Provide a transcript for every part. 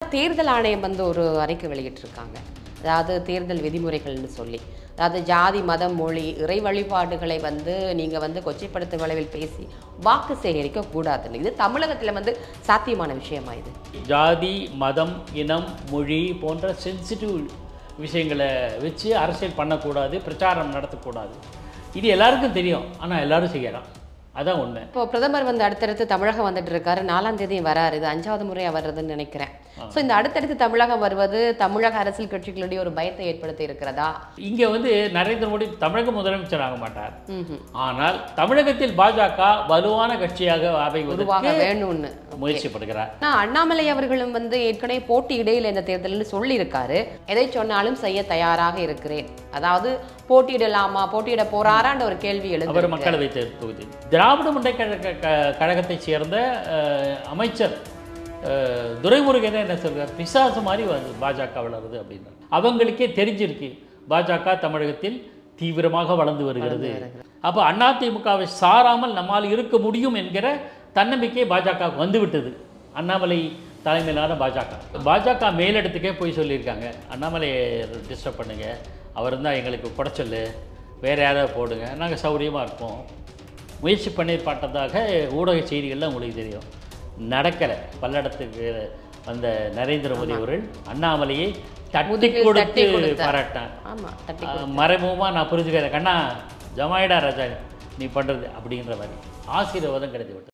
தேர்தல் ஆணையம் வந்து ஒரு அறிக்கை வெளியிட்டிருக்காங்க அதாவது தேர்தல் விதிமுறைகள்னு சொல்லி அதாவது ஜாதி மதம் மொழி இறை வழிபாடுகளை வந்து நீங்கள் வந்து கொச்சைப்படுத்தும் அளவில் பேசி வாக்கு சேகரிக்க கூடாதுன்னு இது தமிழகத்தில் வந்து சாத்தியமான விஷயமா இது ஜாதி மதம் இனம் மொழி போன்ற சென்சிட்டிவ் விஷயங்களை வச்சு அரசியல் பண்ணக்கூடாது பிரச்சாரம் நடத்தக்கூடாது இது எல்லாருக்கும் தெரியும் ஆனால் எல்லாரும் செய்யலாம் அதான் உண்மை இப்போ பிரதமர் வந்து அடுத்தடுத்து தமிழகம் வந்துட்டு இருக்காரு நாலாம் தேதி வராரு இது அஞ்சாவது முறையாக வர்றதுன்னு நினைக்கிறேன் ஸோ இந்த அடுத்தடுத்து தமிழகம் வருவது தமிழக அரசியல் கட்சிகளிடையே ஒரு பயத்தை ஏற்படுத்தி இருக்கிறதா இங்கே வந்து நரேந்திர மோடி தமிழக முதலமைச்சர் ஆக மாட்டார் ம்ஹும். ஆனால் தமிழகத்தில் பாஜக வலுவான கட்சியாக உருவாக அமைவதற்கு வேணும்னு முயற்சிப்படுகிறார் ஆனா அண்ணாமலை அவர்களும் வந்து ஏற்கனவே போட்டி இடையில இந்த தேர்தல்னு சொல்லியிருக்காரு எதை சொன்னாலும் செய்ய தயாராக இருக்கிறேன் அதாவது போட்டியிடலாமா போட்டியிட போறாரான்ற ஒரு கேள்வி அவர் எழுந்து மக்களவை தேர்தல் தொகுதி திராவிட முன்னேற்ற கழக க- கழகத்தைச் சேர்ந்த அஹ், அமைச்சர் அஹ், துரைமுருகன் என்ன சொல்றார் பிசாசு மாதிரி வந்து பாஜக வளருது அப்படின்னு அவங்களுக்கே தெரிஞ்சிருக்கு பாஜக தமிழகத்தில் தீவிரமாக வளர்ந்து வருகிறது அப்போ அதிமுகவை சாராமல் நம்மால் இருக்க முடியும் என்கிற தன்னம்பிக்கை பாஜக வந்துவிட்டது அண்ணாமலை தலைமையிலான பாஜக பாஜக மேலிடத்துக்கே போய் சொல்லியிருக்காங்க அண்ணாமலையை டிஸ்டர்ப் பண்ணுங்க அவர் தான் எங்களுக்கு குடைச்சல் வேறு யாராவது போடுங்க நாங்கள் சௌகரியமாக இருப்போம் முயற்சி பண்ணி பார்த்ததாக ஊடக செய்திகள்லாம் உங்களுக்கு தெரியும் நடக்கலை பல்லடத்துக்கு வந்த நரேந்திர மோடி அவர்கள் அண்ணாமலையை தட்டி முதுகில் கொடுத்து தட்டி கொடுத்தார். பாராட்டான் ஆமா தட்டி மறைமுகமாக நான் புரிஞ்சுக்கிறேன் கண்ணா ஜமாயிடா ராஜா நீ பண்ணுறது அப்படின்ற மாதிரி ஆசீர்வாதம் கிடைத்து விட்டது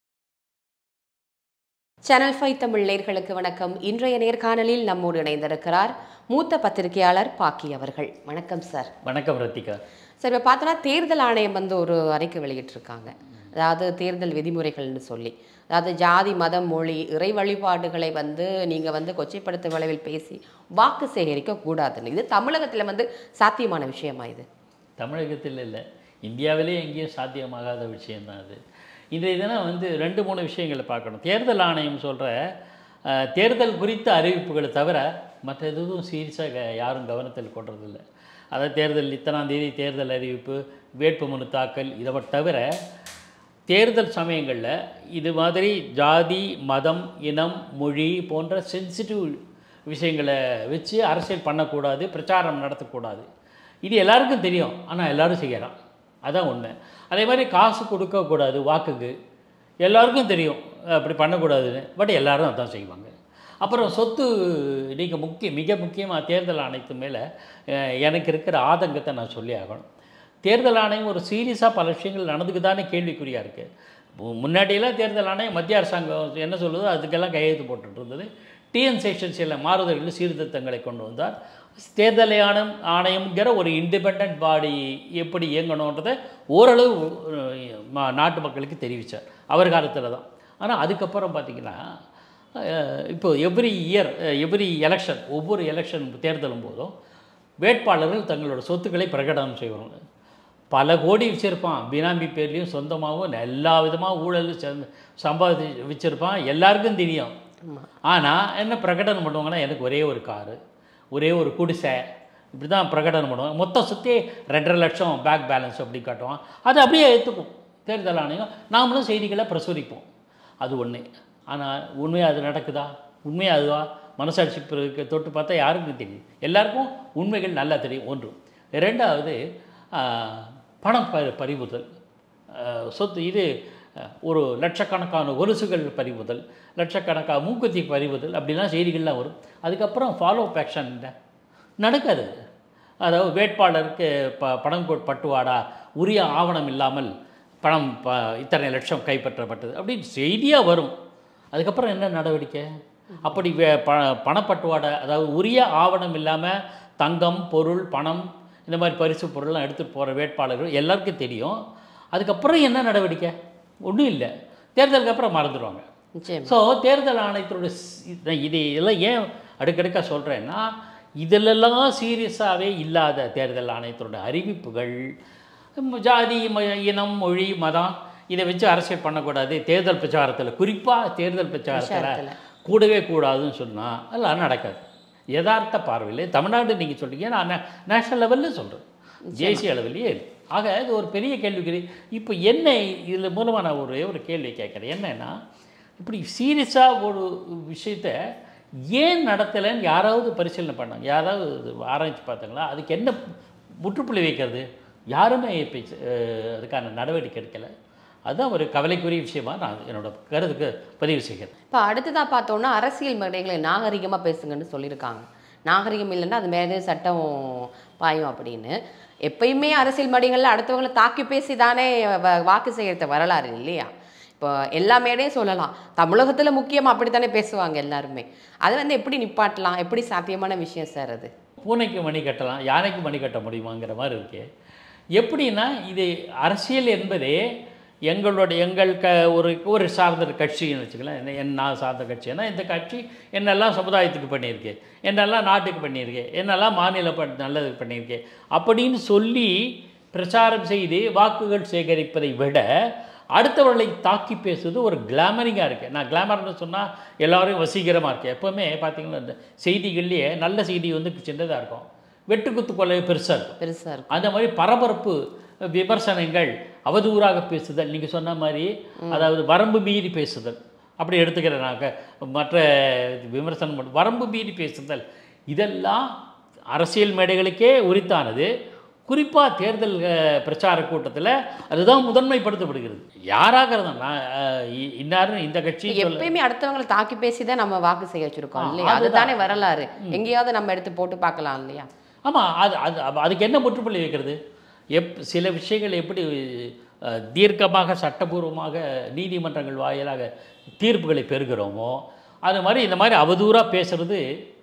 சேனல் ஃபைவ் தமிழ் நேயர்களுக்கு வணக்கம் இன்றைய நேர்காணலில் நம்மோடு இணைந்திருக்கிறார் மூத்த பத்திரிகையாளர் பாக்கி அவர்கள் வணக்கம் சார் வணக்கம் ரத்திகா சார் இப்போ பார்த்தோன்னா தேர்தல் ஆணையம் வந்து ஒரு அறிக்கை வெளியிட்டிருக்காங்க அதாவது தேர்தல் விதிமுறைகள்னு சொல்லி அதாவது ஜாதி மதம் மொழி இறை வழிபாடுகளை வந்து நீங்கள் வந்து கொச்சைப்படுத்தும் அளவில் பேசி வாக்கு சேகரிக்க கூடாதுன்னு இது தமிழகத்தில் வந்து சாத்தியமான விஷயமா இது தமிழகத்தில் இல்லை இந்தியாவிலே எங்கேயும் சாத்தியமாகாத விஷயம்தான் அது இன்றைய தினம் வந்து ரெண்டு மூணு விஷயங்களை பார்க்கணும் தேர்தல் ஆணையம் சொல்கிற தேர்தல் குறித்த அறிவிப்புகளை தவிர மற்ற எதுவும் சீரியஸாக யாரும் கவனத்தில் கொள்றதில்ல அதாவது தேர்தல் இத்தனாம் தேதி தேர்தல் அறிவிப்பு வேட்புமனு தாக்கல் இதை தவிர தேர்தல் சமயங்களில் இது மாதிரி ஜாதி மதம் இனம் மொழி போன்ற சென்சிட்டிவ் விஷயங்களை வச்சு அரசியல் பண்ணக்கூடாது பிரச்சாரம் நடத்தக்கூடாது இது எல்லாருக்கும் தெரியும் ஆனால் எல்லாரும் செய்யலாம் அதான் உண்மை அதே மாதிரி காசு கொடுக்கக்கூடாது வாக்குக்கு எல்லாருக்கும் தெரியும் அப்படி பண்ணக்கூடாதுன்னு பட் எல்லாரும் அதான் செய்வாங்க அப்புறம் சொத்து நீங்கள் முக்கிய மிக முக்கியமாக தேர்தல் ஆணையத்து மேலே அஹ், எனக்கு இருக்கிற ஆதங்கத்தை நான் சொல்லி ஆகணும் தேர்தல் ஆணையம் ஒரு சீரியஸாக பல விஷயங்கள் நடந்துக்குதானே கேள்விக்குறியாக இருக்குது முன்னாடியெல்லாம் தேர்தல் ஆணையம் மத்திய அரசாங்கம் என்ன சொல்லுதோ அதுக்கெல்லாம் கையெழுத்து போட்டுட்டு இருந்தது டிஎன் சேஷன் சில மாறுதல்கள் சீர்திருத்தங்களை கொண்டு வந்தார் தேர்தல் ஆணையம் ஆணையம்ங்கிற ஒரு இண்டிபெண்ட் பாடி எப்படி இயங்கணுன்றதை ஓரளவு அஹ், ம- நாட்டு மக்களுக்கு தெரிவித்தார் அவர் காலத்தில் தான் ஆனால் அதுக்கப்புறம் பார்த்திங்கன்னா அஹ், இப்போ எவ்ரி இயர் எவ்ரி எலெக்ஷன் ஒவ்வொரு எலெக்ஷன் தேர்தலும் போதும் வேட்பாளர்கள் தங்களோட சொத்துக்களை பிரகடனம் செய்வாங்க பல கோடி வச்சுருப்பான் பினாமி பேர்லேயும் சொந்தமாகவும் எல்லா விதமாக ஊழல் சேர்ந்து சம்பாதி வச்சுருப்பான் எல்லாருக்கும் தெரியும் ஆனால் என்ன பிரகடனம் பண்ணுவாங்கன்னா எனக்கு ஒரே ஒரு காரு ஒரே ஒரு குடிசை இப்படி தான் பிரகடனம் பண்ணுவாங்க மொத்த சுற்றி ரெண்டரை லட்சம் பேக் பேலன்ஸ் அப்படி காட்டுவான் அது அப்படியே ஏற்றுக்கும் தேர்தல் ஆணையம் நாமளும் செய்திகளை பிரசுரிப்போம் அது ஒன்று ஆனால் உண்மையாக அது நடக்குதா உண்மையாக அதுவா மனசாட்சி பிறகு தொட்டு பார்த்தா யாருக்கும் தெரியும் எல்லாருக்கும் உண்மைகள் நல்லா தெரியும் ஒன்று ரெண்டாவது ஆஹ், பணம் ப பறிமுதல் ஆஹ், சொத்து இது ஆஹ், ஒரு லட்சக்கணக்கான கொலுசுகள் பறிமுதல் லட்சக்கணக்கான மூக்குத்தி பறிமுதல் அப்படிலாம் செய்திகள்லாம் வரும் அதுக்கப்புறம் ஃபாலோ ஆக்ஷன் நடக்காது அதாவது வேட்பாளருக்கு ப பணம் கொ- பட்டுவாடா உரிய ஆவணம் இல்லாமல் பணம் ப இத்தனை லட்சம் கைப்பற்றப்பட்டது அப்படின்னு செய்தியாக வரும் அதுக்கப்புறம் என்ன நடவடிக்கை அப்படி வே- ப பணப்பட்டுவாடை அதாவது உரிய ஆவணம் இல்லாமல் தங்கம் பொருள் பணம் இந்த மாதிரி பரிசு பொருள்லாம் எடுத்துகிட்டு போகிற வேட்பாளர்கள் எல்லாருக்கும் தெரியும் அதுக்கப்புறம் என்ன நடவடிக்கை ஒன்றும் இல்லை தேர்தலுக்கு அப்புறம் மறந்துடுவாங்க நிச்சயம் ஸோ தேர்தல் ஆணையத்தோட ஸ்- இது இது எல்லாம் ஏன் அடுக்கடுக்காக சொல்கிறேன்னா இதிலெல்லாம் சீரியஸாகவே இல்லாத தேர்தல் ஆணையத்தோட அறிவிப்புகள் ம், ஜாதி ம- இனம் மொழி மதம் இதை வச்சு அரசியல் பண்ணக்கூடாது தேர்தல் பிரச்சாரத்தில் குறிப்பாக தேர்தல் பிரச்சாரத்தில் பிரச்சாரத்துல. கூடவே கூடாதுன்னு சொன்னால் அதெல்லாம் நடக்காது யதார்த்த பார்வையில் தமிழ்நாடு நீங்கள் சொல்றீங்க நான் நே- நேஷனல் லெவலில் சொல்கிறேன் தேசிய அளவிலேயே இருக்கு. ஆக இது ஒரு பெரிய கேள்விக்குறி இப்போ என்ன இதில் மூலமாக நான் ஒரே ஒரு கேள்வி கேட்குறேன் என்னன்னா இப்படி சீரியஸாக ஒரு விஷயத்த ஏன் நடத்தலைன்னு யாராவது பரிசீலனை பண்ணாங்க யாராவது இது ஆராய்ச்சி பார்த்தாங்களா அதுக்கு என்ன முற்றுப்புள்ளி வைக்கிறது யாருமே இப்போ அதுக்கான நடவடிக்கை எடுக்கலை அதுதான் ஒரு கவலைக்குரிய விஷயமா நான் என்னோட கருத்துக்கு பதிவு செய்கிறேன் இப்போ அடுத்ததாக பார்த்தோன்னா அரசியல் மேடைகளை நாகரிகமாக பேசுங்கன்னு சொல்லியிருக்காங்க நாகரிகம் இல்லைன்னா அது மேலே சட்டம் பாயும் அப்படின்னு எப்பயுமே அரசியல் மேடைகளில் அடுத்தவங்களை தாக்கி பேசி தானே வ- வாக்கு செய்யறது வரலாறு இல்லையா இப்போ எல்லா மேடையும் சொல்லலாம் தமிழகத்தில் முக்கியமாக அப்படித்தானே பேசுவாங்க எல்லாருமே அது வந்து எப்படி நிப்பாட்டலாம் எப்படி சாத்தியமான விஷயம் சார் அது பூனைக்கு மணி கட்டலாம் யானைக்கு மணி கட்ட முடியுமாங்கிற மாதிரி இருக்கு எப்படின்னா இது அரசியல் என்பதே எங்களுடைய எங்கள் க ஒரு ஒரு சார்ந்த கட்சின்னு வச்சுக்கலாம் என்ன என் நான் சார்ந்த கட்சின்னா இந்த கட்சி என்னெல்லாம் சமுதாயத்துக்கு பண்ணியிருக்கு என்னெல்லாம் நாட்டுக்கு பண்ணியிருக்கு என்னெல்லாம் மாநில ப நல்லது பண்ணியிருக்கு அப்படின்னு சொல்லி பிரச்சாரம் செய்து வாக்குகள் சேகரிப்பதை விட அடுத்தவர்களை தாக்கி பேசுவது ஒரு கிளாமரிங்காக இருக்குது நான் கிளாமர்னு சொன்னால் எல்லாரையும் வசீகரமாக இருக்குது எப்போவுமே பார்த்தீங்கன்னா இந்த செய்திகள்லேயே நல்ல செய்தி வந்து சின்னதாக இருக்கும் வெட்டுக்குத்து கொலை பெருசாக இருக்கும் பெருசாக இருக்கும் அந்த மாதிரி பரபரப்பு விமர்சனங்கள் அவதூறாக பேசுதல் நீங்கள் சொன்ன மாதிரி அதாவது வரம்பு மீறி பேசுதல் அப்படி எடுத்துக்கிறேன் நான் க- மற்ற விமர்சனம் மட்டும் வரம்பு மீறி பேசுதல் இதெல்லாம் அரசியல் மேடைகளுக்கே உரித்தானது குறிப்பாக தேர்தல் அஹ், பிரச்சார கூட்டத்தில் அதுதான் முதன்மைப்படுத்தப்படுகிறது யாராக இருந்தால் நான் அஹ், இ- இன்னாரும் இந்த கட்சி சொல்ல- எப்பயுமே அடுத்தவங்களை தாக்கி பேசி தான் நம்ம வாக்கு செய்ய வச்சிருக்கோம் ஆ, இல்லையா அதுதான். அதுதானே வரலாறு எங்கேயாவது நம்ம எடுத்து போட்டு பார்க்கலாம் இல்லையா ஆமாம் அது அது அப்ப அதுக்கு என்ன முற்றுப்புள்ளி வைக்கிறது எப் சில விஷயங்கள் எப்படி அஹ், தீர்க்கமாக சட்டபூர்வமாக நீதிமன்றங்கள் வாயிலாக தீர்ப்புகளை பெறுகிறோமோ அது மாதிரி இந்த மாதிரி அவதூறாக பேசுறது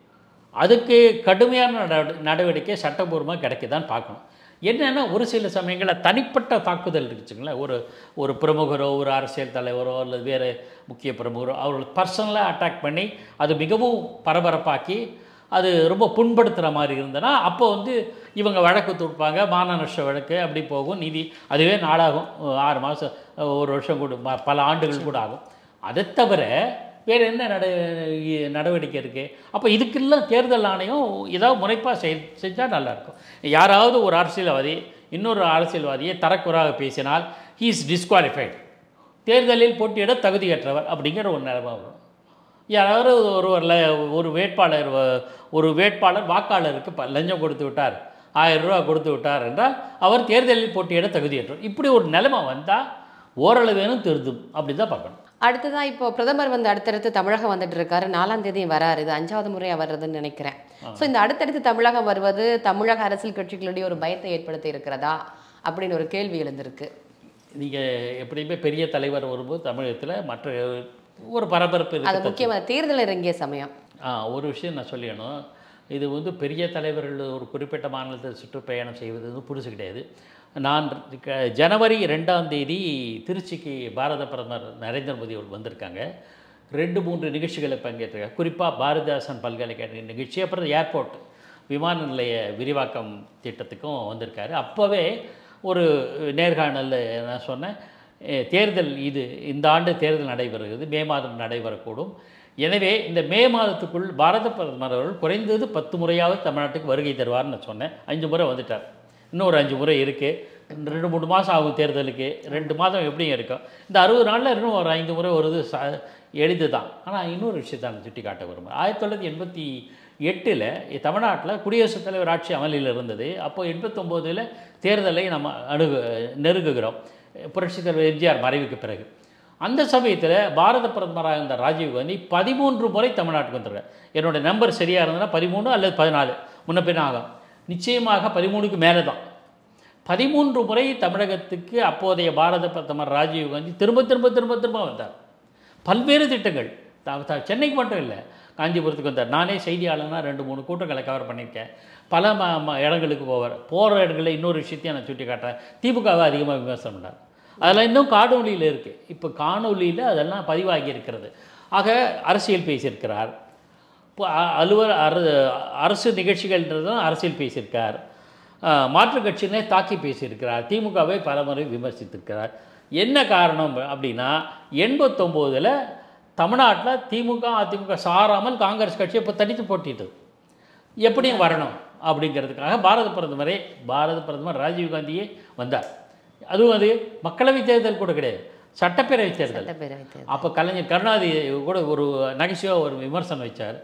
அதுக்கு கடுமையான நட- நடவடிக்கை சட்டபூர்வமாக கிடைக்குதான்னு பார்க்கணும் என்னென்னா ஒரு சில சமயங்களில் தனிப்பட்ட தாக்குதல் இருக்குச்சுங்களேன் ஒரு ஒரு பிரமுகரோ ஒரு அரசியல் தலைவரோ அல்லது வேறு முக்கிய பிரமுகரோ அவர்கள் பர்சனலாக அட்டாக் பண்ணி அது மிகவும் பரபரப்பாக்கி அது ரொம்ப புண்படுத்துகிற மாதிரி இருந்தனா அப்போ வந்து இவங்க வழக்கு தொடுப்பாங்க மான நஷ்ட வழக்கு அப்படி போகும் நீதி அதுவே நாளாகும் ஆறு மாதம் ஒரு வருஷம் கூட ம- பல ஆண்டுகள் கூட ஆகும் அதை தவிர வேறு என்ன நட நடவடிக்கை இருக்குது அப்போ இதுக்கெல்லாம் தேர்தல் ஆணையம் ஏதாவது முனைப்பாக செய் செஞ்சால் நல்லாயிருக்கும் யாராவது ஒரு அரசியல்வாதி இன்னொரு அரசியல்வாதியை தரக்குறாக பேசினால் ஹீ இஸ் டிஸ்குவாலிஃபைட் தேர்தலில் போட்டியிட தகுதியற்றவர் அப்படிங்கிற ஒரு நிலைமை வரும் யாராவது ஒருவரில் ஒரு வேட்பாளர் வ- ஒரு வேட்பாளர் வாக்காளருக்கு ப- லஞ்சம் கொடுத்து விட்டார் ஆயிரம் ரூபா கொடுத்து விட்டார் என்றால் அவர் தேர்தலில் போட்டியிட தகுதியற்றவர் இப்படி ஒரு நிலைமை வந்தால் ஓரளவேனும் திருந்தும் அப்படி தான் பார்க்கணும் அடுத்ததா இப்போ பிரதமர் வந்து அடுத்தடுத்து தமிழகம் வந்துட்டு இருக்காரு நாலாம் தேதி வராரு இது அஞ்சாவது முறையா வர்றதுன்னு நினைக்கிறேன் ஸோ இந்த அடுத்தடுத்து தமிழகம் வருவது தமிழக அரசியல் கட்சிகளுடைய ஒரு பயத்தை ஏற்படுத்தி இருக்கிறதா அப்படின்னு ஒரு கேள்வி எழுந்திருக்கு நீங்கள் எப்படியுமே பெரிய தலைவர் வரும்போது தமிழகத்தில் மற்ற ஒரு பரபரப்பு அது இருக்கு முக்கியமான தேர்தல் இறங்கிய சமயம் ஆ ஒரு விஷயம் நான் சொல்லிடணும் இது வந்து பெரிய தலைவர்கள் ஒரு குறிப்பிட்ட மாநிலத்தில் சுற்றுப்பயணம் செய்வது வந்து புதுசு கிடையாது நான் க- ஜனவரி ரெண்டாம் தேதி திருச்சிக்கு பாரத பிரதமர் நரேந்திர மோடி அவர்கள் வந்திருக்காங்க ரெண்டு மூன்று நிகழ்ச்சிகளை பங்கேற்றிருக்காங்க குறிப்பாக பாரதிதாசன் பல்கலைக்கழக நிகழ்ச்சி அப்புறம் ஏர்போர்ட் விமான நிலைய விரிவாக்கம் திட்டத்துக்கும் வந்திருக்காரு அப்போவே ஒரு நேர்காணலில் நான் சொன்னேன் "எ, தேர்தல் இது இந்த ஆண்டு தேர்தல் நடைபெறுகிறது மே மாதம் நடைபெறக்கூடும் எனவே இந்த மே மாதத்துக்குள் பாரத பிரதமர் அவர்கள் குறைந்தது பத்து முறையாவது தமிழ்நாட்டுக்கு வருகை தருவார்னு நான் சொன்னேன் அஞ்சு முறை வந்துட்டார் இன்னும் ஒரு அஞ்சு முறை இருக்குது ரெண்டு மூணு மாதம் ஆகும் தேர்தலுக்கு ரெண்டு மாதம் எப்படியும் இருக்கும் இந்த அறுபது நாளில் இன்னும் ஒரு ஐந்து முறை வருது ச எளிது தான் ஆனால் இன்னொரு விஷயத்தை நான் சுட்டி காட்ட விரும்புகிறேன் ஆயிரத்தி தொள்ளாயிரத்தி எண்பத்தி எட்டில் தமிழ்நாட்டில் குடியரசுத் தலைவர் ஆட்சி அமலில் இருந்தது அப்போ எண்பத்தொம்போதில் தேர்தலை நம்ம அணுகு நெருங்குகிறோம் புரட்சித் தலைவர் எம்ஜிஆர் மறைவுக்கு பிறகு அந்த சமயத்தில் பாரத பிரதமராக இருந்த ராஜீவ் காந்தி பதிமூன்று முறை தமிழ்நாட்டுக்கு வந்திருக்கார் என்னோட நம்பர் சரியாக இருந்ததுன்னா பதிமூணு அல்லது பதினாலு முன்ன பின்ன ஆகும் நிச்சயமாக பதிமூணுக்கு மேலே தான் பதிமூன்று முறை தமிழகத்துக்கு அப்போதைய பாரத பிரதமர் ராஜீவ் காந்தி திரும்ப திரும்ப திரும்ப திரும்ப வந்தார் பல்வேறு திட்டங்கள் த- த- சென்னைக்கு மட்டும் இல்லை காஞ்சிபுரத்துக்கு வந்தார் நானே செய்தியாளனா ரெண்டு மூணு கூட்டங்களை கவர் பண்ணியிருக்கேன் பல ம ம இடங்களுக்கு போவார் போகிற இடங்களில் இன்னொரு விஷயத்தையும் நான் சுட்டி காட்டுறேன் திமுகவை அதிகமாக விமர்சனம் பண்ணார் அதெல்லாம் இன்னும் காணொலியில் இருக்குது இப்போ காணொலியில் அதெல்லாம் பதிவாகி இருக்கிறது ஆக அரசியல் பேசியிருக்கிறார் இப்போ அ- அலுவல் அரு அரசு நிகழ்ச்சிகள்ன்றதும் அரசியல் பேசியிருக்கார் அஹ், மாற்றுக் கட்சியினே தாக்கி பேசியிருக்கிறார் திமுகவை பலமுறை விமர்சித்திருக்கிறார் என்ன காரணம் அப்படின்னா எண்பத்தொம்போதில் தமிழ்நாட்டில் திமுக அதிமுக சாராமல் காங்கிரஸ் கட்சி இப்போ தனித்து போட்டிட்டது எப்படியும் வரணும் அப்படிங்கிறதுக்காக பாரத பிரதமரே பாரத பிரதமர் ராஜீவ் காந்தியே வந்தார் அதுவும் அது மக்களவைத் தேர்தல் கூட கிடையாது சட்டப்பேரவை தேர்தல் சட்டப்பேரவை தேர்தல் அப்போ கலைஞர் கருணாநிதி கூட ஒரு நகைச்சுவாக ஒரு விமர்சனம் வச்சார்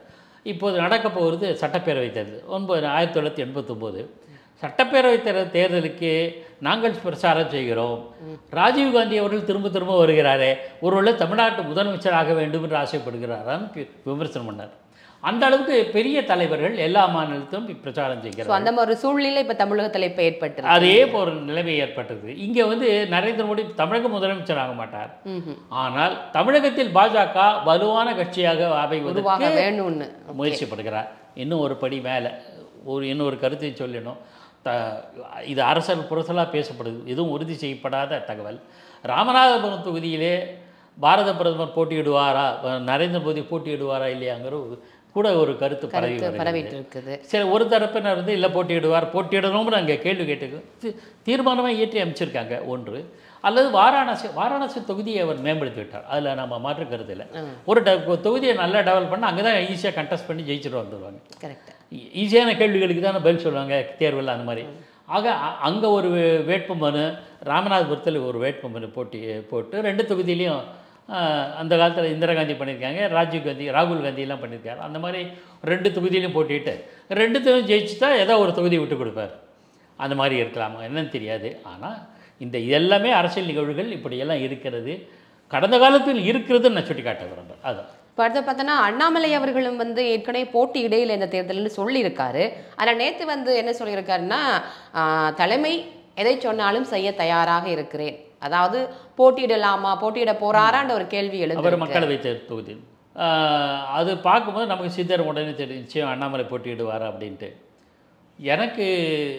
இப்போது நடக்க போகிறது சட்டப்பேரவை தேர்தல் ஒன்பது ஆயிரத்தி தொள்ளாயிரத்தி எண்பத்தொம்போது சட்டப்பேரவை தேர்தல் தேர்தலுக்கு நாங்கள் பிரச்சாரம் செய்கிறோம் ராஜீவ் காந்தி அவர்கள் திரும்ப திரும்ப வருகிறாரே ஒருவேளை தமிழ்நாட்டு முதலமைச்சராக வேண்டும் என்று ஆசைப்படுகிறாரான்னு பி- விமர்சனம் பண்ணார் அந்த அளவுக்கு பெரிய தலைவர்கள் எல்லா மாநிலத்திலும் பிரச்சாரம் செய்கிறார் ஸோ அந்த மாதிரி ஒரு சூழ்நிலை இப்போ தமிழகத்தில் இப்போ ஏற்பட்டு அதே போல் ஒரு நிலைமை ஏற்பட்டது இங்கே வந்து நரேந்திர மோடி தமிழக முதலமைச்சர் ஆக மாட்டார் ம்ஹும். ஆனால் தமிழகத்தில் பாஜக வலுவான கட்சியாக உருவாக அமைவதற்கு வேணும்னு முயற்சிப்படுகிறார் இன்னும் ஒரு படி மேலே ஒரு இன்னும் ஒரு கருத்தை சொல்லணும் த இது அரசல் புரசலாக பேசப்படுது எதுவும் உறுதி செய்யப்படாத தகவல் ராமநாதபுரம் தொகுதியிலே பாரத பிரதமர் போட்டியிடுவாரா நரேந்திர மோடி போட்டியிடுவாரா இல்லையாங்கிற ஒரு கூட ஒரு கருத்து பரவி கருத்து வருகிறது. பரவிட்டு இருக்குது சரி ஒரு தரப்பினர் வந்து இல்லை போட்டியிடுவார் போட்டியிடணும்னு அங்கே கேள்வி கேட்டு தி- தீர்மானமாக இயற்றி அமைச்சிருக்காங்க ஒன்று அல்லது வாராணசி வாராணசி தொகுதியை அவர் மேம்படுத்தி விட்டார் அதில் நம்ம மாற்று கருத்து இல்லை ஒரு ட தொகுதியை நல்லா டெவலப் பண்ணால் அங்கே தான் ஈஸியாக கண்டெஸ்ட் பண்ணி ஜெயிச்சுட்டு வந்துடுவாங்க கரெக்ட் ஈ- ஈஸியான கேள்விகளுக்கு தானே பதில் சொல்லுவாங்க தேர்வில் அந்த மாதிரி ஆக அங்கே ஒரு வே- வேட்புமனு ராமநாதபுரத்தில் ஒரு வேட்புமனு போட்டி போட்டு ரெண்டு தொகுதியிலையும் ஆஹ், அந்த காலத்தில் இந்திரா காந்தி பண்ணியிருக்காங்க ராஜீவ் காந்தி ராகுல் காந்தியெல்லாம் பண்ணியிருக்காரு அந்த மாதிரி ரெண்டு தொகுதியிலையும் போட்டிட்டு ரெண்டு தொகுதி ஜெயிச்சுட்டா ஏதோ ஒரு தொகுதி விட்டு கொடுப்பார் அந்த மாதிரி இருக்கலாமா என்னன்னு தெரியாது ஆனால் இந்த எல்லாமே அரசியல் நிகழ்வுகள் இப்படியெல்லாம் இருக்கிறது கடந்த காலத்தில் இருக்கிறதுன்னு நான் சுட்டி காட்ட விரும்புகிறேன் அதான் இப்போ அடுத்து பார்த்தோன்னா அண்ணாமலை அவர்களும் வந்து ஏற்கனவே போட்டி இடையில இந்த தேர்தல்னு சொல்லியிருக்காரு ஆனால் நேற்று வந்து என்ன சொல்லியிருக்காருன்னா ஆஹ், தலைமை எதை சொன்னாலும் செய்ய தயாராக இருக்கிறேன் அதாவது போட்டியிடலாமா போட்டியிட போறாரான்ற ஒரு கேள்வி அவர் எழுந்து மக்களவை தேர்தல் தொகுதி ஆஹ், அது பார்க்கும்போது நமக்கு சித்தர் உடனே தெரியும் நிச்சயம் அண்ணாமலை போட்டியிடுவார் அப்படின்ட்டு எனக்கு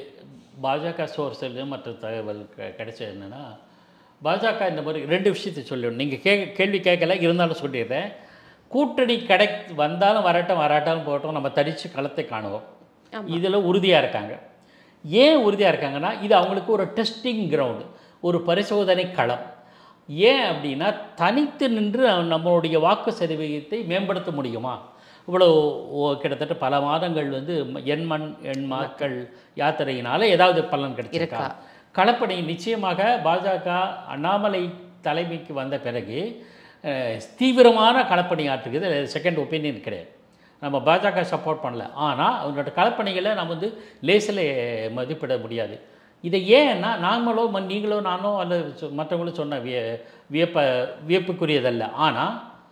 பாஜக சோர்ஸில் மற்ற தகவல் க- கிடைச்சது என்னென்னா பாஜக இந்த மாதிரி ரெண்டு விஷயத்தை சொல்லணும் நீங்கள் கே கேள்வி கேட்கல இருந்தாலும் சொல்லிடுறேன் கூட்டணி கடை வந்தாலும் வரட்டும் வராட்டாலும் போகட்டும் நம்ம தடித்து களத்தை காணுவோம் இதில் உறுதியாக இருக்காங்க ஏன் உறுதியாக இருக்காங்கன்னா இது அவங்களுக்கு ஒரு டெஸ்டிங் கிரவுண்டு ஒரு பரிசோதனை களம் ஏன் அப்படின்னா தனித்து நின்று நம்மளுடைய வாக்கு சதவீதத்தை மேம்படுத்த முடியுமா இவ்வளோ ஓ- கிட்டத்தட்ட பல மாதங்கள் வந்து எண் மண் எண் மக்கள் யாத்திரையினால ஏதாவது பலன் கிடைச்சிருக்கா இருக்கா. களப்பணி நிச்சயமாக பாஜக அண்ணாமலை தலைமைக்கு வந்த பிறகு அஹ், தீவிரமான களப்பணி ஆற்றுக்குது செகண்ட் ஒப்பீனியன் கிடையாது நம்ம பாஜக சப்போர்ட் பண்ணல ஆனால் அவங்களோட களப்பணிகளை நம்ம வந்து லேசில் மதிப்பிட முடியாது இதை ஏன்னா நாமளோ ம- நீங்களோ நானோ அல்லது சொ- மற்றவங்களும் சொன்ன விய வியப்ப வியப்புக்குரியதல்ல ஆனால்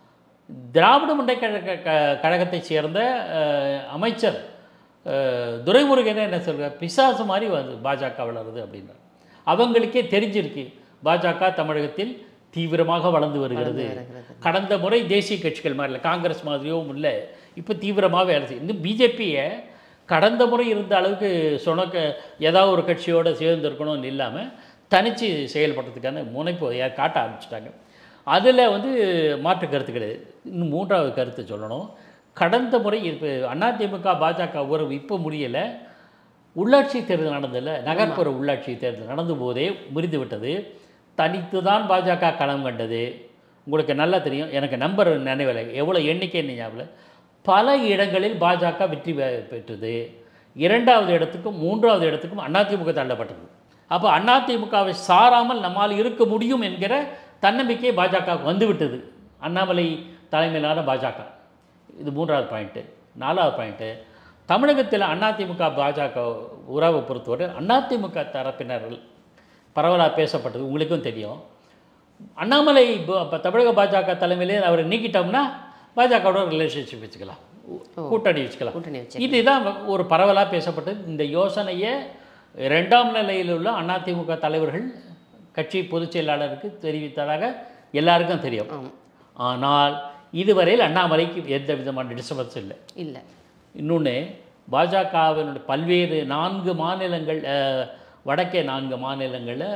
திராவிட முன்னேற்ற க கழகத்தைச் சேர்ந்த அஹ், அமைச்சர் அஹ், துரைமுருகனே என்ன சொல்ற பிசாசு மாதிரி வந்து பாஜக வளருது அப்படின்றார் அவங்களுக்கே தெரிஞ்சிருக்கு பாஜக தமிழகத்தில் தீவிரமாக வளர்ந்து வருகிறது கடந்த முறை தேசிய கட்சிகள் மாதிரி இல்லை காங்கிரஸ் மாதிரியும் இல்லை இப்போ தீவிரமாக வேலை செய்யும் இன்னும் பிஜேபியை கடந்த முறை இருந்த அளவுக்கு சொனக்க ஏதாவது ஒரு கட்சியோட சேர்ந்து இருக்கணும்னு இல்லாமல் தனித்து செயல்படுறதுக்கான முனைப்பு யா- காட்ட ஆரம்பிச்சிட்டாங்க அதில் வந்து மாற்று கருத்து கிடையாது இன்னும் மூன்றாவது கருத்து சொல்லணும் கடந்த முறை இப்போ அதிமுக பாஜக உறவு இப்போ முடியலை உள்ளாட்சி தேர்தல் நடந்ததில்ல நகர்ப்புற உள்ளாட்சி தேர்தல் நடந்த போதே முறிந்து விட்டது தனித்து தான் பாஜக களம் கண்டது உங்களுக்கு நல்லா தெரியும் எனக்கு நம்பர் நினைவில் எவ்வளோ எண்ணிக்கை ஞாபகம் பல இடங்களில் பாஜக வெற்றி பெ- பெற்றது இரண்டாவது இடத்துக்கும் மூன்றாவது இடத்துக்கும் அதிமுக தள்ளப்பட்டது அப்போ அதிமுகவை சாராமல் நம்மால் இருக்க முடியும் என்கிற தன்னம்பிக்கை பாஜக வந்துவிட்டது அண்ணாமலை தலைமையிலான பாஜக இது மூன்றாவது பாயிண்ட்டு நாலாவது பாயிண்ட்டு தமிழகத்தில் அதிமுக பாஜக உறவை பொறுத்தவரை அதிமுக தரப்பினர்கள் பரவலாக பேசப்பட்டது உங்களுக்கும் தெரியும் அண்ணாமலை ப- அப்ப தமிழக பாஜக தலைமையிலே அவரை நீக்கிட்டோம்னா பாஜகவோட ரிலேஷன்ஷிப் வச்சுக்கலாம் கூட்டணி வச்சுக்கலாம் கூட்டணி வச்சு இதுதான் ஒரு பரவலாக பேசப்பட்டது இந்த யோசனையை இரண்டாம் நிலையில் உள்ள அதிமுக தலைவர்கள் கட்சி பொதுச் செயலாளருக்கு தெரிவித்ததாக எல்லாருக்கும் தெரியும் ஆம். ஆனால் இதுவரையில் அண்ணாமலைக்கு எந்த விதமான டிஸ்டர்பன்ஸ் இல்லை இல்லை இன்னொன்று பாஜகவினுடைய பல்வேறு நான்கு மாநிலங்கள் அஹ், வடக்கே நான்கு மாநிலங்களில்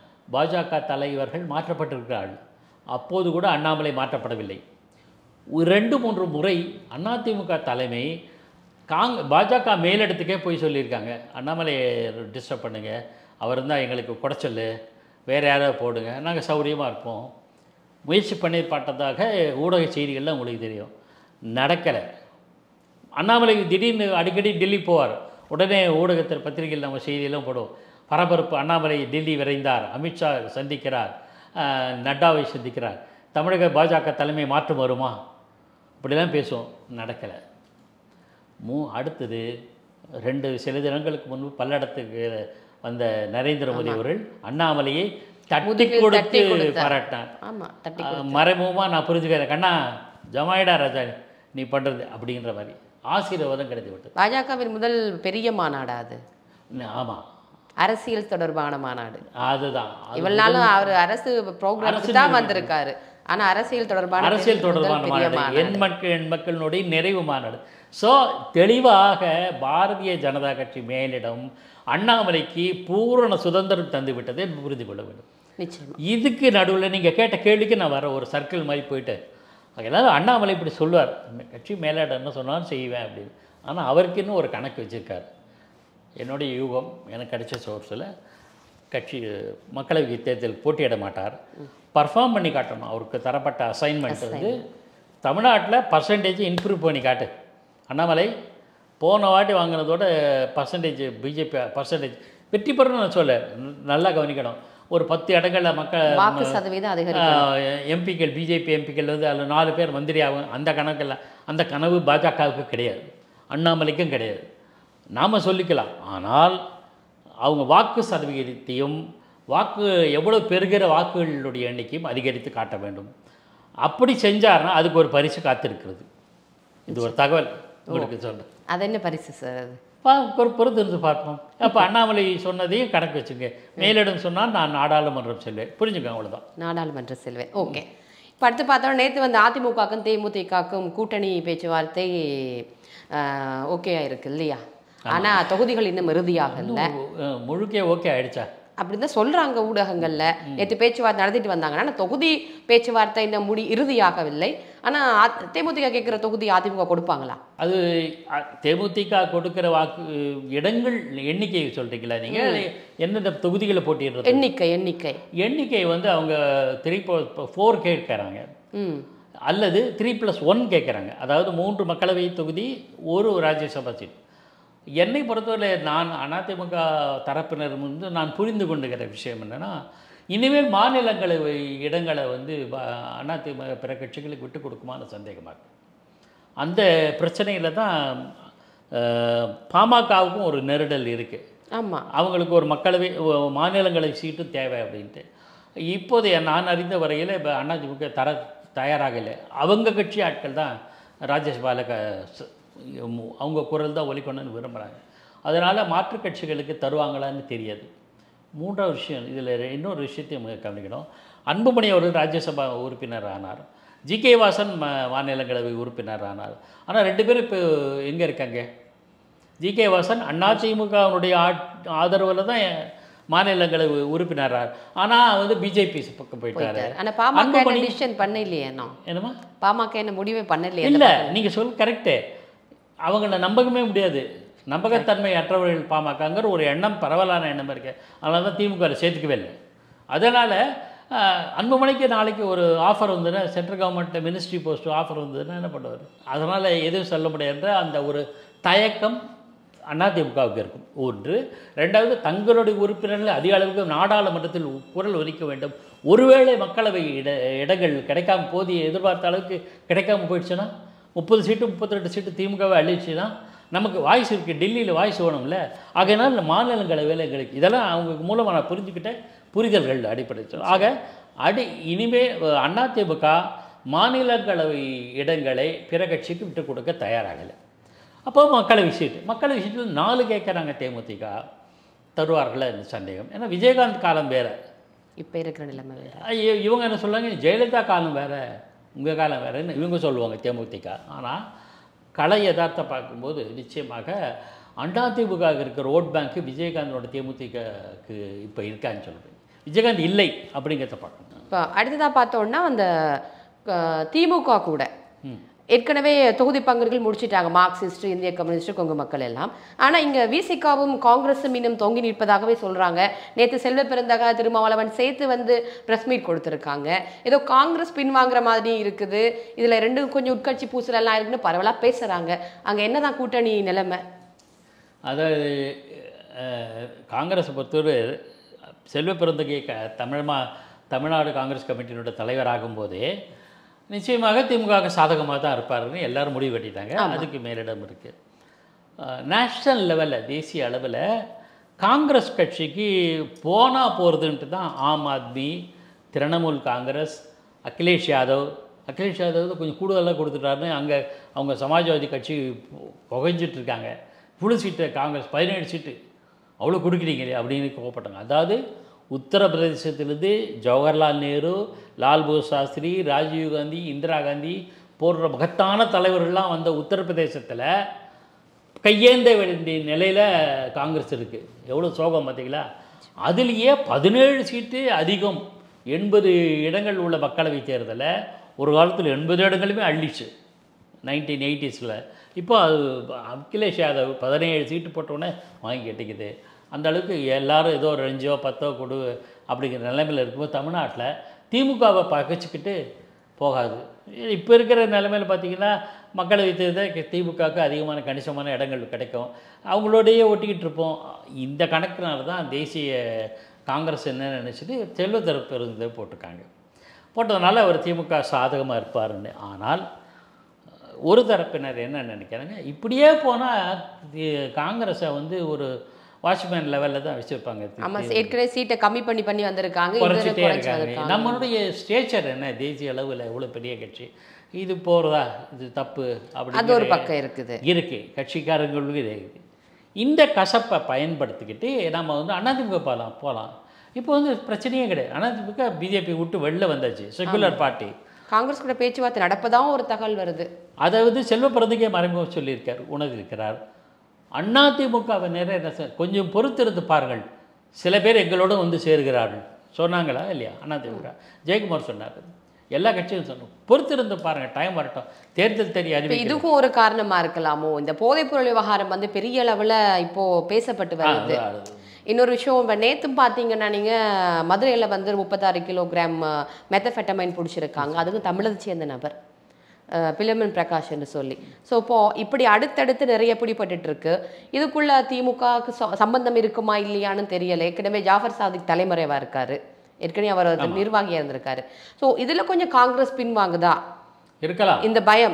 பாஜக தலைவர்கள் மாற்றப்பட்டிருக்கிறார்கள் அப்போது கூட அண்ணாமலை மாற்றப்படவில்லை ஒரு ரெண்டு மூன்று முறை அதிமுக தலைமை காங் பாஜக மேலிடத்துக்கே போய் சொல்லியிருக்காங்க அண்ணாமலையை டிஸ்டர்ப் பண்ணுங்க அவர் தான் எங்களுக்கு குடைச்சல் வேறு யாராவது போடுங்க நாங்கள் சௌகரியமாக இருப்போம் முயற்சி பண்ணி பார்த்ததாக ஊடக செய்திகள்லாம் உங்களுக்கு தெரியும் நடக்கலை அண்ணாமலை திடீர்னு அடிக்கடி டெல்லி போவார் உடனே ஊடகத்தில் பத்திரிகையில் நம்ம செய்தியெல்லாம் போடுவோம் பரபரப்பு அண்ணாமலை டெல்லி விரைந்தார் அமித்ஷா சந்திக்கிறார் அஹ், நட்டாவை சந்திக்கிறார் தமிழக பாஜக தலைமை மாற்றம் வருமா இப்படிலாம் பேசுவோம் நடக்கலை மூ அடுத்தது ரெண்டு சில தினங்களுக்கு முன்பு பல்லடத்துக்கு வந்த நரேந்திர மோடி அவர்கள் அண்ணாமலையை தட்டி முதுகில் கொடுத்து தட்டி கொடுத்தார். பாராட்டினார் ஆமா தட்டி மறைமுகமாக நான் புரிஞ்சுக்கிறேன் கண்ணா ஜமாயிடா ராஜா நீ பண்ணுறது அப்படின்ற மாதிரி ஆசீர்வாதம் கிடைத்து விட்டது பாஜகவின் முதல் பெரிய மாநாடா அது ஆமாம் அரசியல் தொடர்பான மாநாடு அதுதான் அது இவ்வளவு நாளும் அவர் அரசு ப்ரோக்ராமுக்கு தான் வந்திருக்காரு ஆனா அரசியல் தொடர்பான அரசியல் பெரிய- முதல் தொடர்பான பெரிய மாநாடு என் மக்கள் என் மக்களினுடைய நிறைவு மாநாடு ஸோ தெளிவாக பாரதிய ஜனதா கட்சி மேலிடம் அண்ணாமலைக்கு பூரண சுதந்திரம் தந்து விட்டதை புரிந்து கொள்ள வேண்டும் நிச்சயமா இதுக்கு நடுவில் நீங்கள் கேட்ட கேள்விக்கு நான் வர ஒரு சர்க்கிள் மாதிரி போயிட்டு எல்லாரும் அண்ணாமலை இப்படி சொல்லுவார் கட்சி மேலிடம் என்ன சொன்னாலும் செய்வேன் அப்படின்னு ஆனால் அவருக்கு இன்னும் ஒரு கணக்கு வச்சுருக்கார் என்னுடைய யூகம் எனக்கு கிடைச்ச சோர்ஸில் கட்சி மக்களவை தேர்தல் போட்டியிட மாட்டார் பர்ஃபார்ம் பண்ணி காட்டணும் அவருக்கு தரப்பட்ட அசைன்மெண்ட் வந்து தமிழ்நாட்டில் பர்சன்டேஜ் இம்ப்ரூவ் பண்ணி காட்டு அண்ணாமலை போன வாட்டி வாங்கினதோட பர்சன்டேஜ் பிஜேபி பர்சன்டேஜ் வெற்றி பெறணும்னு நான் சொல்ல நல்லா கவனிக்கணும் ஒரு பத்து இடங்களில் மக்கள் வாக்கு சதவீதம் அதிகரிக்கும் எம்பிக்கள் பிஜேபி எம்பிக்கள் வந்து அதில் நாலு பேர் மந்திரி ஆகும் அந்த கணக்கில் அந்த கனவு பாஜகவுக்கு கிடையாது அண்ணாமலைக்கும் கிடையாது நாம் சொல்லிக்கலாம் ஆனால் அவங்க வாக்கு சதவிகிதத்தையும் வாக்கு எவ்வளோ பெறுகிற வாக்குகளுடைய எண்ணிக்கையும் அதிகரித்து காட்ட வேண்டும் அப்படி செஞ்சார்னா அதுக்கு ஒரு பரிசு காத்திருக்கிறது இது ஒரு தகவல் உங்களுக்கு சொல்கிறேன் அது என்ன பரிசு சார் அது பா ஒரு பொறுத்து இருந்து பார்ப்போம் அப்போ அண்ணாமலை சொன்னதையும் கணக்கு வச்சுங்க மேலிடம் சொன்னால் நான் நாடாளுமன்றம் செல்வேன் புரிஞ்சுக்கோங்க அவ்வளோதான் நாடாளுமன்ற செல்வேன் ஓகே இப்போ அடுத்து பார்த்தோம் நேற்று வந்து அதிமுகக்கும் தேமுதிகக்கும் கூட்டணி பேச்சுவார்த்தை ஓகே ஆயிருக்கு இல்லையா ஆனா தொகுதிகள் இன்னும் இறுதியாகல அஹ் முழுக்கே ஓகே ஆயிடுச்சா அப்படின்னு தான் சொல்றாங்க ஊடகங்கள்ல நேற்று பேச்சுவார்த்தை நடத்திட்டு வந்தாங்க ஆனா தொகுதி பேச்சுவார்த்தை இந்த முடி இறுதியாகவில்லை ஆனா அ- தேமுதிக கேட்குற தொகுதி அதிமுக கொடுப்பாங்களா அது அ, தேமுதிக கொடுக்கிற வாக்கு இடங்கள் எண்ணிக்கை சொல்றீங்களா நீங்கள் எந்தெந்த தொகுதிகளை போட்டிடுறது எண்ணிக்கை எண்ணிக்கை எண்ணிக்கை வந்து அவங்க த்ரீ ஃபோர் கேட்குறாங்க ம் அல்லது த்ரீ ப்ளஸ் ஒன் கேட்குறாங்க அதாவது மூன்று மக்களவை தொகுதி ஒரு ராஜ்யசபா சீட் என்னை பொறுத்தவரை நான் அதிமுக தரப்பினர் வந்து நான் புரிந்து கொண்டுகிற விஷயம் என்னென்னா இனிமேல் மாநிலங்களவை இடங்களை வந்து ப- அதிமுக பிற கட்சிகளுக்கு விட்டு கொடுக்குமான சந்தேகமாக இருக்கு அந்த பிரச்சனையில் தான் அஹ், பாமகவுக்கும் ஒரு நெருடல் இருக்குது ஆமா அவங்களுக்கு ஒரு மக்களவை ஒ- மாநிலங்களவை சீட்டும் தேவை அப்படின்ட்டு இப்போதைய நான் அறிந்த வரையில் இப்போ அதிமுக தர தயாராகலை அவங்க கட்சி ஆட்கள் தான் ராஜ்யசபாவில் க ச- மு- அவங்க குரல் தான் ஒலிக்கணும்னு விரும்புகிறாங்க அதனால் மாற்றுக் கட்சிகளுக்கு தருவாங்களான்னு தெரியாது மூன்றாவது விஷயம் இதில் இன்னொரு விஷயத்தையும் நம்ம கவனிக்கணும் அன்புமணி அவர்கள் ராஜ்யசபா உறுப்பினர் ஆனார் ஜி கே வாசன் ம மாநிலங்களவை உறுப்பினர் ஆனார் ஆனால் ரெண்டு பேரும் இப்போ எங்கே இருக்காங்க ஜி கே வாசன் அதிமுகவினுடைய ஆதரவில் தான் மாநிலங்களவை உறுப்பினரார் ஆனால் வந்து பிஜேபி பக்கம் போயிட்டாரு ஆனா பாமக அன்புமணி- டிசிஷன் பண்ணலையே இன்னும் என்னம்மா பாமக என்ன முடிவே பண்ணலையே இல்லை நீங்கள் சொல் கரெக்டு அவங்கள நம்பகமே முடியாது நம்பகத்தன்மை அற்றவர்கள் பாமகங்கிற ஒரு எண்ணம் பரவலான எண்ணம் இருக்கு அதனால தான் திமுக சேர்த்துக்கவே இல்லை அதனால் அன்புமணிக்கு நாளைக்கு ஒரு ஆஃபர் வந்ததுன்னா central government ministry post offer வந்ததுன்னா என்ன பண்ணுவார் அதனால் எதுவும் சொல்ல முடியாதுன்ற அந்த ஒரு தயக்கம் அதிமுகவுக்கு இருக்கும் ஒன்று ரெண்டாவது தங்களுடைய உறுப்பினர்கள் அதிக அளவுக்கு நாடாளுமன்றத்தில் குரல் ஒலிக்க வேண்டும் ஒருவேளை மக்களவை இட இடங்கள் கிடைக்காம போதிய எதிர்பார்த்த அளவுக்கு கிடைக்காம போயிடுச்சுன்னா முப்பது சீட்டு முப்பத்தி சீட்டு திமுகவை அழிச்சுன்னா நமக்கு வாய்ஸ் இருக்குது டெல்லியில் வாய்ஸ் வேணும்ல ஆகையினால் இந்த மாநிலங்களவையில் எங்களுக்கு இதெல்லாம் அவங்க மூலமாக நான் புரிஞ்சுக்கிட்ட புரிதல்கள் அடிப்படை ஆக அடி இனிமே அஹ், அதிமுக மாநிலங்களவை இடங்களை பிற கட்சிக்கு விட்டு கொடுக்க தயாராகலை அப்போ மக்களவை சீட்டு மக்களவை சீட்டில் நாலு கேட்குறாங்க தேமுதிக தருவார்களா இந்த சந்தேகம் ஏன்னா விஜயகாந்த் காலம் வேறு இப்ப இருக்கிற நிலைமை வேற ஐயோ, இவங்க என்ன சொல்லுவாங்க ஜெயலலிதா காலம் வேறு உங்கள் காலம் வேறுன்னு இவங்க சொல்லுவாங்க தேமுதிக ஆனால் கலை யதார்த்த பார்க்கும்போது நிச்சயமாக அதிமுக இருக்கிற ஓட் பேங்க்கு விஜயகாந்தோட தேமுதிகக்கு இப்போ இருக்கான்னு சொல்கிறேன் விஜயகாந்த் இல்லை அப்படிங்கிறத பார்க்கணும் இப்போ அடுத்ததாக பார்த்தோம்னா அந்த அஹ், திமுக கூட ம். ஏற்கனவே தொகுதி பங்குகள் முடிச்சிட்டாங்க மார்க்சிஸ்ட் இந்திய கம்யூனிஸ்ட் கொங்கு மக்கள் எல்லாம் ஆனால் இங்கே விசிகாவும் காங்கிரஸும் இன்னும் தொங்கி நிற்பதாகவே சொல்கிறாங்க நேற்று செல்வ பிறந்தக திருமாவளவன் சேர்த்து வந்து ப்ரெஸ் மீட் கொடுத்துருக்காங்க ஏதோ காங்கிரஸ் பின்வாங்குற மாதிரி இருக்குது இதில் ரெண்டும் கொஞ்சம் உட்கட்சி பூசலெல்லாம் இருக்குன்னு பரவலாக பேசுகிறாங்க அங்கே என்னதான் கூட்டணி நிலைமை அதாவது அஹ், காங்கிரஸை பொறுத்தவரை செல்வ பிறந்தகை க தமிழ்மா தமிழ்நாடு காங்கிரஸ் கமிட்டியினோட தலைவராகும்போதே நிச்சயமாக திமுக சாதகமாக தான் இருப்பாருன்னு எல்லாரும் முடிவு கட்டிட்டாங்க அதுக்கு மேலிடம் இருக்குது நேஷ்னல் லெவலில் தேசிய அளவில் காங்கிரஸ் கட்சிக்கு போனால் போகிறதுன்ட்டு தான் ஆம் ஆத்மி திரிணாமுல் காங்கிரஸ் அகிலேஷ் யாதவ் அகிலேஷ் யாதவ் கொஞ்சம் கூடுதலாக கொடுத்துட்டாருன்னு அங்கே அவங்க சமாஜ்வாதி கட்சி பு- புகைஞ்சிட்டு இருக்காங்க புழு சீட்டு காங்கிரஸ் பதினேழு சீட்டு அவ்வளோ கொடுக்குறீங்களே அப்படின்னு கோவப்பட்டாங்க அதாவது உத்தரப்பிரதேசத்திலிருந்து ஜவஹர்லால் நேரு லால் பகதூர் சாஸ்திரி ராஜீவ் காந்தி இந்திரா காந்தி போன்ற மகத்தான தலைவர்கள்லாம் வந்த உத்தரப்பிரதேசத்தில் கையேந்த வேண்டிய நிலையில் காங்கிரஸ் இருக்குது எவ்வளோ சோகம் பார்த்தீங்களா அதுலேயே பதினேழு சீட்டு அதிகம் எண்பது இடங்கள் உள்ள மக்களவை தேர்தலில் ஒரு காலத்தில் எண்பது இடங்களுமே அள்ளிச்சு நைன்டீன் எயிட்டிஸில் இப்போ அது அகிலேஷ் யாதவ் பதினேழு சீட்டு போட்டோன்னே வாங்கி கட்டிக்குது அந்த அளவுக்கு எல்லாரும் ஏதோ ஒரு ரெஞ்சோ பத்தோ கொடு அப்படிங்கிற நிலைமையில் இருக்கும்போது தமிழ்நாட்டில் திமுகவை பகைச்சிக்கிட்டு போகாது இப்போ இருக்கிற நிலைமையில் பார்த்தீங்கன்னா மக்களவை தேர்தல் திமுகவுக்கு அதிகமான கணிசமான இடங்கள் கிடைக்கும் அவங்களோடையே ஒட்டிக்கிட்டு இருப்போம் இந்த கணக்கினால தான் தேசிய காங்கிரஸ் என்ன நினச்சிட்டு செல்வ தரப்பு இருந்ததை போட்டிருக்காங்க போட்டதுனால அவர் திமுக சாதகமாக இருப்பாருன்னு ஆனால் ஒரு தரப்பினர் என்ன நினைக்கிறாங்க இப்படியே போனால் காங்கிரஸை வந்து ஒரு வாட்ச்மேன் லெவலில் தான் வச்சுருப்பாங்க ஆமா ஏற்கனவே சீட்டை கம்மி பண்ணி பண்ணி வந்திருக்காங்க இது குறைச்சிட்டே குறைச்சு இருக்காங்க வந்திருக்காங்க நம்மளுடைய ஸ்டேச்சர் என்ன தேசிய அளவில் எவ்வளோ பெரிய கட்சி இது போகிறதா இது தப்பு அது அப்படி ஒரு பக்கம் இருக்குது இருக்கு கட்சிக்காரங்களுக்கு இது இருக்குது இந்த கசப்பை பயன்படுத்திக்கிட்டு நம்ம வந்து அதிமுக போகலாம் போகலாம் இப்போ வந்து பிரச்சனையே கிடையாது அதிமுக பிஜேபி விட்டு வெளில வந்தாச்சு செகுலர் பார்ட்டி காங்கிரஸ் கூட பேச்சுவார்த்தை நடப்பதாகவும் ஒரு தகவல் வருது அதை வந்து செல்வப்பிரதிகை மறைமுகம் சொல்லியிருக்கார் உணர்ந்திருக்கிறார் அதிமுகவை நிறைய என்ன சொ- கொஞ்சம் பொறுத்திருந்து பாருங்கள் சில பேர் எங்களோட வந்து சேருகிறார்கள் சொன்னாங்களா இல்லையா அதிமுக ஜெயக்குமார் சொன்னார் எல்லா கட்சியும் சொன்னோம் பொறுத்திருந்து பாருங்கள் டைம் வரட்டும் தேர்தல் தெரிய இப்ப அறிவிக்க இதுக்கும் ஒரு காரணமா இருக்கலாமோ இந்த போதைப்பொருள் விவகாரம் வந்து பெரிய அளவுல இப்போ பேசப்பட்டு வருது இன்னொரு விஷயம் இப்போ நேற்றும் பார்த்தீங்கன்னா நீங்கள் மதுரையில் வந்து முப்பத்தாறு கிலோகிராம் மெத்தஃபெட்டமைன் பிடிச்சிருக்காங்க அதுவும் தமிழக சேர்ந்த நபர் அஹ், பிலமன் பிரகாஷ் என்று சொல்லி ஸோ இப்போ இப்படி அடுத்தடுத்து நிறைய பிடிபட்டுட்டு இருக்கு இதுக்குள்ள திமுகவுக்கு ச- சம்பந்தம் இருக்குமா இல்லையான்னு தெரியல ஏற்கனவே ஜாஃபர் சாதிக் தலைமறைவா இருக்காரு ஏற்கனவே அவர் ஒரு நிர்வாகியா இருந்திருக்காரு ஸோ இதுல கொஞ்சம் காங்கிரஸ் பின்வாங்குதா இருக்கலாம் இந்த பயம்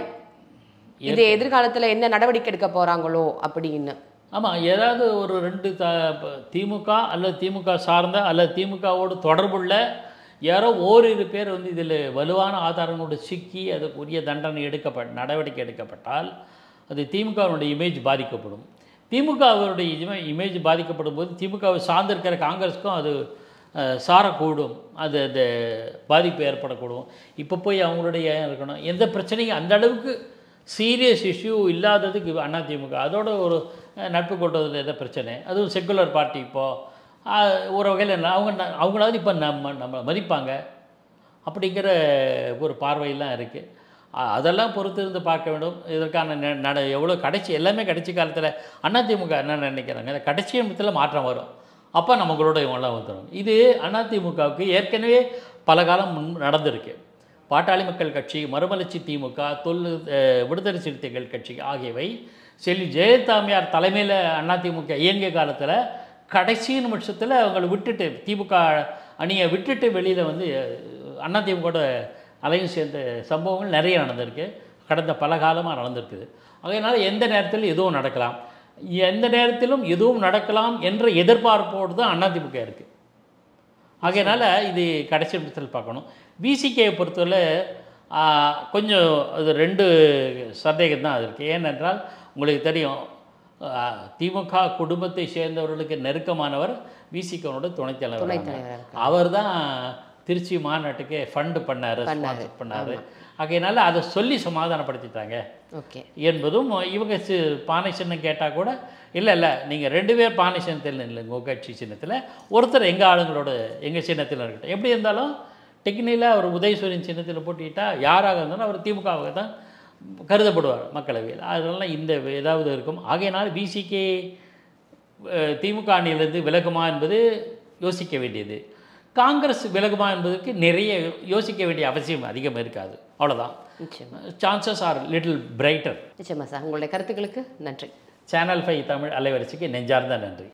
இது எதிர்காலத்துல என்ன நடவடிக்கை எடுக்க போறாங்களோ அப்படின்னு ஆமாம் ஏதாவது ஒரு ரெண்டு த ப- திமுக அல்லது திமுக சார்ந்த அல்லது திமுகவோடு தொடர்புள்ள யாரோ ஓரிரு பேர் வந்து இதில் வலுவான ஆதாரங்களோடு சிக்கி அதுக்கு உரிய தண்டனை எடுக்கப்ப நடவடிக்கை எடுக்கப்பட்டால் அது திமுகவினுடைய இமேஜ் பாதிக்கப்படும் திமுகவினுடைய இமே இமேஜ் பாதிக்கப்படும் போது திமுகவை சார்ந்திருக்கிற காங்கிரஸுக்கும் அது அஹ், சாரக்கூடும் அது அந்த பாதிப்பு ஏற்படக்கூடும் இப்போ போய் அவங்களுடைய ஏன் இருக்கணும் எந்த பிரச்சனையும் அந்த அளவுக்கு சீரியஸ் இஷ்யூ இல்லாததுக்கு அதிமுக அதோட ஒரு அஹ், நட்பு கொள்வதில் எந்த பிரச்சனை அதுவும் செக்குலர் பார்ட்டி இப்போது ஒரு வகையில் என்ன அவங்க ந- அவங்களாவது இப்போ நம்ம நம்ம மதிப்பாங்க அப்படிங்கிற ஒரு பார்வையெல்லாம் இருக்குது அதெல்லாம் பொறுத்து இருந்து பார்க்க வேண்டும் இதற்கான ந- நட எவ்வளோ கடைசி எல்லாமே கடைசி காலத்தில் அதிமுக என்ன நினைக்கிறாங்க இந்த கடைசி நிமிடத்தில் மாற்றம் வரும் அப்போ நமங்களோட இவங்களாம் வந்துடும் இது அதிமுகவுக்கு ஏற்கனவே பல காலம் முன் நடந்திருக்கு பாட்டாளி மக்கள் கட்சி மறுமலர்ச்சி திமுக தொல் அஹ், விடுதலை சிறுத்தைகள் கட்சி ஆகியவை செல்வி ஜெயலலிதாமியார் தலைமையில் அதிமுக இயங்கிய காலத்தில் கடைசி நிமிஷத்தில் அவங்களை விட்டுட்டு திமுக அணியை விட்டுட்டு வெளியில் வந்து அஹ், அதிமுகவோட அலையும் சேர்ந்த சம்பவங்கள் நிறைய நடந்திருக்கு கடந்த பல காலமாக நடந்திருக்குது அதனால் எந்த நேரத்தில் எதுவும் நடக்கலாம் எந்த நேரத்திலும் எதுவும் நடக்கலாம் என்ற எதிர்பார்ப்போடு தான் அதிமுக இருக்குது ஆகையினால இது கடைசி நிமிஷத்தில் பார்க்கணும் விசிகேயை பொறுத்தவரை ஆ, கொஞ்சம் அது ரெண்டு சந்தேகம் தான் அது இருக்குது ஏனென்றால் உங்களுக்கு தெரியும் ஆ, திமுக குடும்பத்தை சேர்ந்தவர்களுக்கு நெருக்கமானவர் விசிகனோட துணைத் தலைவர் துணைத் தலைவரா இருக்காரு. அவர் தான் திருச்சி மாநாட்டுக்கு ஃபண்டு பண்ணார் பண்ணாரு. ஸ்பான்சர் பண்ணார் ஆகையினால அதை சொல்லி சமாதானப்படுத்திட்டாங்க ஓகே என்பதும் இவங்க சி பானை சின்னம் கேட்டால் கூட இல்லை இல்லை நீங்கள் ரெண்டு பேர் பானை சின்னத்தில் இல்லைங்க உங்கள் கட்சி சின்னத்தில் ஒருத்தர் எங்கள் ஆளுங்களோட எங்கள் சின்னத்தில் இருக்கட்டும் எப்படி இருந்தாலும் டெக்னிக்கலாக அவர் உதயசூரியன் சின்னத்தில் போட்டிட்டா யாராக இருந்தாலும் அவர் திமுகவாக தான் கருதப்படுவார் மக்களவையில் அதனால இந்த ஏதாவது இருக்கும் ஆகையினால் பிசிகே திமுக அணியிலிருந்து விலகுமா என்பது யோசிக்க வேண்டியது காங்கிரஸ் விலகுமா என்பதற்கு நிறைய யோசிக்க வேண்டிய அவசியம் அதிகம் இருக்காது அவ்வளோதான் நிச்சயமா சான்சஸ் ஆர் லிட்டில் பிரைட்டர் நிச்சயமா சார் உங்களுடைய கருத்துக்களுக்கு நன்றி சேனல் ஃபைவ் தமிழ் அலைவரிசைக்கு நெஞ்சார்ந்த நன்றி